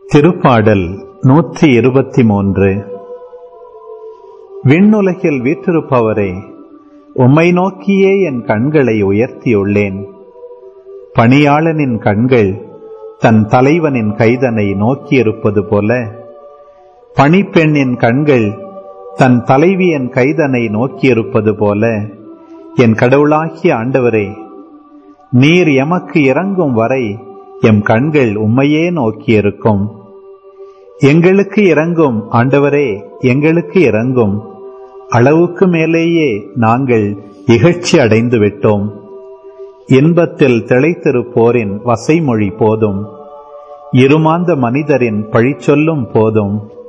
திருப்பாடல் நூற்றி இருபத்தி மூன்று விண்ணுலகில் வீற்றிருப்பவரே உம்மை நோக்கியே என் கண்களை உயர்த்தியுள்ளேன் பணியாளனின் கண்கள் தன் தலைவனின் கைதனை நோக்கியிருப்பது போல பணிப்பெண்ணின் கண்கள் தன் தலைவியின் கைதனை நோக்கியிருப்பது போல என் கடவுளாகிய ஆண்டவரே நீர் எமக்கு இறங்கும் வரை எம் கண்கள் உம்மையே நோக்கியிருக்கும் எங்களுக்கு இறங்கும் ஆண்டவரே எங்களுக்கு இறங்கும் அளவுக்கு மேலேயே நாங்கள் இகழ்ச்சி அடைந்து விட்டோம் இன்பத்தில் திளைத்திருப்போரின் வசைமொழி போதும் இருமாந்த மனிதரின் பழிச்சொல்லும் போதும்